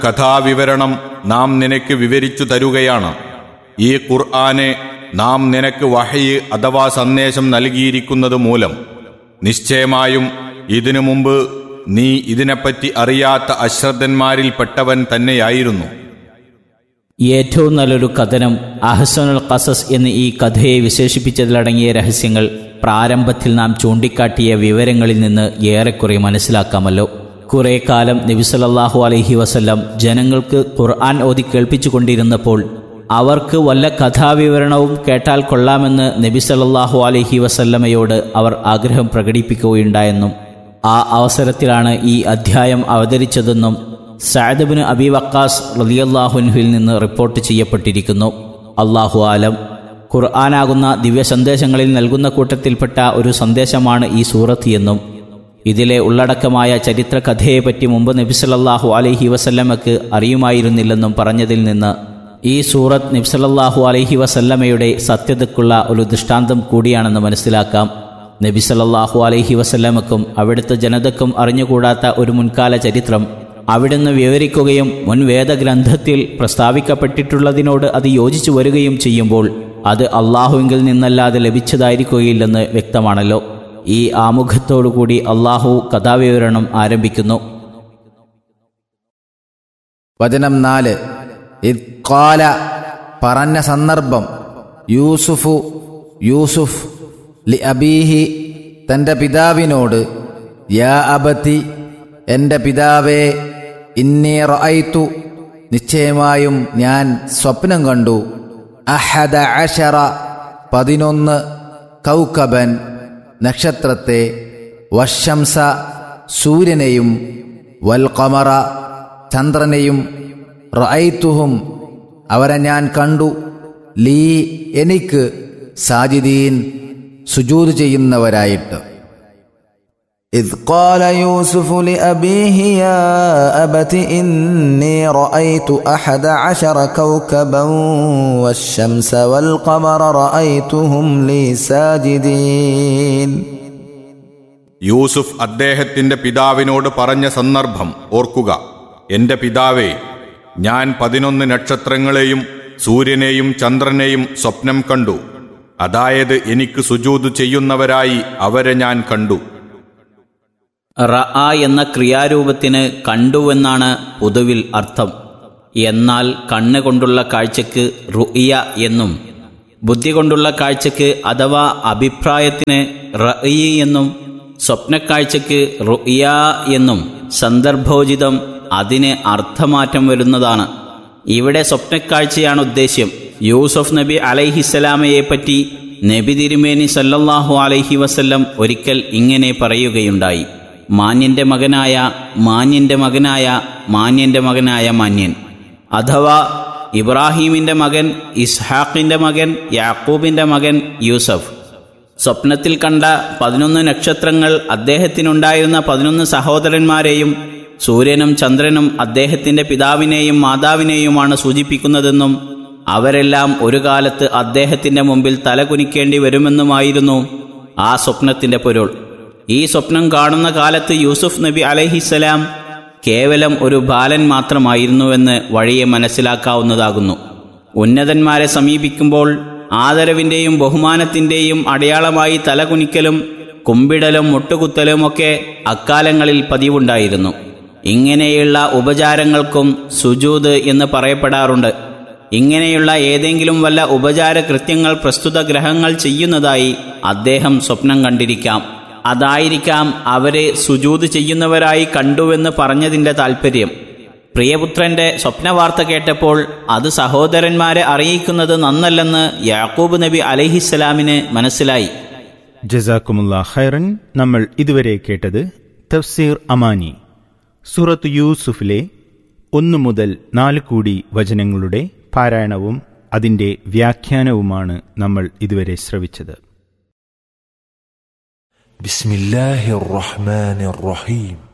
കഥാവിവരണം നാം നിനക്ക് വിവരിച്ചു തരുകയാണ് ഈ ഖുർആനെ നാം നിനക്ക് വഹയ് അഥവാ സന്ദേശം നൽകിയിരിക്കുന്നത് മൂലം നിശ്ചയമായും ഇതിനു മുമ്പ് നീ ഇതിനെപ്പറ്റി അറിയാത്ത അശ്രദ്ധന്മാരിൽപ്പെട്ടവൻ തന്നെയായിരുന്നു ഏറ്റവും നല്ലൊരു കഥനം അഹ്സനുൽ ഖസസ് എന്ന് ഈ കഥയെ വിശേഷിപ്പിച്ചതിലടങ്ങിയ രഹസ്യങ്ങൾ പ്രാരംഭത്തിൽ നാം ചൂണ്ടിക്കാട്ടിയ വിവരങ്ങളിൽ നിന്ന് ഏറെക്കുറെ മനസ്സിലാക്കാമല്ലോ കുറെ കാലം നബിസലല്ലാഹു അലൈഹി വസല്ലം ജനങ്ങൾക്ക് ഖുർആൻ ഓതി കേൾപ്പിച്ചുകൊണ്ടിരുന്നപ്പോൾ അവർക്ക് വല്ല കഥാവിവരണവും കേട്ടാൽ കൊള്ളാമെന്ന് നബി സല്ലല്ലാഹു അലൈഹി വസല്ലമയോട് അവർ ആഗ്രഹം പ്രകടിപ്പിക്കുകയുണ്ടായെന്നും ആ അവസരത്തിലാണ് ഈ അധ്യായം അവതരിച്ചതെന്നും സഅദബിന് അബി വക്കാസ് റലിയല്ലാഹുൻഹിൽ നിന്ന് റിപ്പോർട്ട് ചെയ്യപ്പെട്ടിരിക്കുന്നു അള്ളാഹു ആലം ഖുർആനാകുന്ന ദിവ്യ സന്ദേശങ്ങളിൽ നൽകുന്ന കൂട്ടത്തിൽപ്പെട്ട ഒരു സന്ദേശമാണ് ഈ സൂറത്ത് എന്നും ഇതിലെ ഉള്ളടക്കമായ ചരിത്ര കഥയെപ്പറ്റി മുമ്പ് നബിസലല്ലാഹു അലൈഹി വസല്ലമക്ക് അറിയുമായിരുന്നില്ലെന്നും പറഞ്ഞതിൽ നിന്ന് ഈ സൂറത്ത് നബ്സലല്ലാഹു അലൈഹി വസല്ലമയുടെ സത്യതയ്ക്കുള്ള ഒരു ദൃഷ്ടാന്തം കൂടിയാണെന്ന് മനസ്സിലാക്കാം നബി സല്ലല്ലാഹു അലൈഹി വസല്ലമക്കും അവിടുത്തെ ജനതക്കും അറിഞ്ഞുകൂടാത്ത ഒരു മുൻകാല ചരിത്രം അവിടുന്ന് വിവരിക്കുകയും മുൻ വേദഗ്രന്ഥത്തിൽ പ്രസ്താവിക്കപ്പെട്ടിട്ടുള്ളതിനോട് അത് യോജിച്ചു വരികയും ചെയ്യുമ്പോൾ അത് അള്ളാഹുവിങ്കിൽ നിന്നല്ലാതെ ലഭിച്ചതായിരിക്കുകയില്ലെന്ന് വ്യക്തമാണല്ലോ ഈ ആമുഖത്തോടുകൂടി അള്ളാഹു കഥാവിവരണം ആരംഭിക്കുന്നു വചനം നാല് ഇദ്കാല പറഞ്ഞ സന്ദർഭം യൂസുഫു യൂസുഫ് ലി അബീഹി തൻ്റെ പിതാവിനോട് യാ അബത്തി എൻ്റെ പിതാവേ ഇന്നി റഅയ്തു നിശ്ചയമായും ഞാൻ സ്വപ്നം കണ്ടു അഹദ അഷറ പതിനൊന്ന് കൗക്കബൻ നക്ഷത്രത്തെ വശംസ സൂര്യനെയും വൽഖമറ ചന്ദ്രനെയും റഅയ്തുഹും അവരെ ഞാൻ കണ്ടു ലീ എനിക്ക് സാജിദീൻ സുജൂദ് ചെയ്യുന്നവരായിട്ട് إذ قال يوسف لأبيه يا أبت إني رأيت أحد عشر كوكبا والشمس والقمر رأيتهم لي ساجدين യൂസുഫ് അദ്ദേഹത്തിന്റെ പിതാവിനോട് പറഞ്ഞ സന്ദർഭം ഓർക്കുക എന്റെ പിതാവേ ഞാൻ പതിനൊന്ന് നക്ഷത്രങ്ങളെയും സൂര്യനെയും ചന്ദ്രനെയും സ്വപ്നം കണ്ടു അതായത് എനിക്ക് സുജൂത് ചെയ്യുന്നവരായി അവരെ ഞാൻ കണ്ടു റഅ എന്ന ക്രിയാരൂപത്തിന് കണ്ടുവെന്നാണ് പൊതുവിൽ അർത്ഥം എന്നാൽ കണ്ണ് കൊണ്ടുള്ള കാഴ്ചക്ക് റുഇയ എന്നും ബുദ്ധി കൊണ്ടുള്ള കാഴ്ചക്ക് അഥവാ അഭിപ്രായത്തിന് റഇ എന്നും സ്വപ്നക്കാഴ്ചക്ക് റുഇയ എന്നും സന്ദർഭോചിതം അതിന് അർത്ഥമാറ്റം വരുന്നതാണ് ഇവിടെ സ്വപ്നക്കാഴ്ചയാണ് ഉദ്ദേശ്യം യൂസഫ് നബി അലൈഹിസ്സലാമയെ പറ്റി നബി തിരുമേനി സല്ലല്ലാഹു അലൈഹി വസല്ലം ഒരിക്കൽ ഇങ്ങനെ പറയുകയുണ്ടായി മാന്യന്റെ മകനായ മാന്യന്റെ മകനായ മാന്യന്റെ മകനായ മാന്യൻ അഥവാ ഇബ്രാഹീമിന്റെ മകൻ ഇസ്ഹാഖിന്റെ മകൻ യാക്കൂബിന്റെ മകൻ യൂസഫ് സ്വപ്നത്തിൽ കണ്ട പതിനൊന്ന് നക്ഷത്രങ്ങൾ അദ്ദേഹത്തിനുണ്ടായിരുന്ന പതിനൊന്ന് സഹോദരന്മാരെയും സൂര്യനും ചന്ദ്രനും അദ്ദേഹത്തിന്റെ പിതാവിനെയും മാതാവിനെയുമാണ് സൂചിപ്പിക്കുന്നതെന്നും അവരെല്ലാം ഒരു കാലത്ത് അദ്ദേഹത്തിന്റെ മുമ്പിൽ തലകുനിക്കേണ്ടി വരുമെന്നുമായിരുന്നു ആ സ്വപ്നത്തിന്റെ പൊരുൾ ഈ സ്വപ്നം കാണുന്ന കാലത്ത് യൂസുഫ് നബി അലഹിസലാം കേവലം ഒരു ബാലൻ മാത്രമായിരുന്നുവെന്ന് വഴിയെ മനസ്സിലാക്കാവുന്നതാകുന്നു ഉന്നതന്മാരെ സമീപിക്കുമ്പോൾ ആദരവിന്റെയും ബഹുമാനത്തിന്റെയും അടയാളമായി തലകുനിക്കലും കുമ്പിടലും മുട്ടുകുത്തലും ഒക്കെ അക്കാലങ്ങളിൽ പതിവുണ്ടായിരുന്നു ഇങ്ങനെയുള്ള ഉപചാരങ്ങൾക്കും സുജൂത് എന്ന് പറയപ്പെടാറുണ്ട് ഇങ്ങനെയുള്ള ഏതെങ്കിലും വല്ല ഉപചാര കൃത്യങ്ങൾ പ്രസ്തുത ഗ്രഹങ്ങൾ ചെയ്യുന്നതായി അദ്ദേഹം സ്വപ്നം കണ്ടിരിക്കാം അതായിരിക്കാം അവരെ സുജൂത് ചെയ്യുന്നവരായി കണ്ടുവെന്ന് പറഞ്ഞതിന്റെ താൽപ്പര്യം പ്രിയപുത്രന്റെ സ്വപ്നവാർത്ത കേട്ടപ്പോൾ അത് സഹോദരന്മാരെ അറിയിക്കുന്നത് നന്നല്ലെന്ന് യാക്കൂബ് നബി അലഹിസ്സലാമിന് മനസ്സിലായി ജസാക്കുമുള്ള ഖൈറൻ നമ്മൾ ഇതുവരെ കേട്ടത് തഫ്സീർ അമാനി സൂറത്ത് യൂസുഫിലെ ഒന്നു മുതൽ നാല് കൂടി വചനങ്ങളുടെ പാരായണവും അതിൻ്റെ വ്യാഖ്യാനവുമാണ് നമ്മൾ ഇതുവരെ ശ്രവിച്ചത് بسم الله الرحمن الرحيم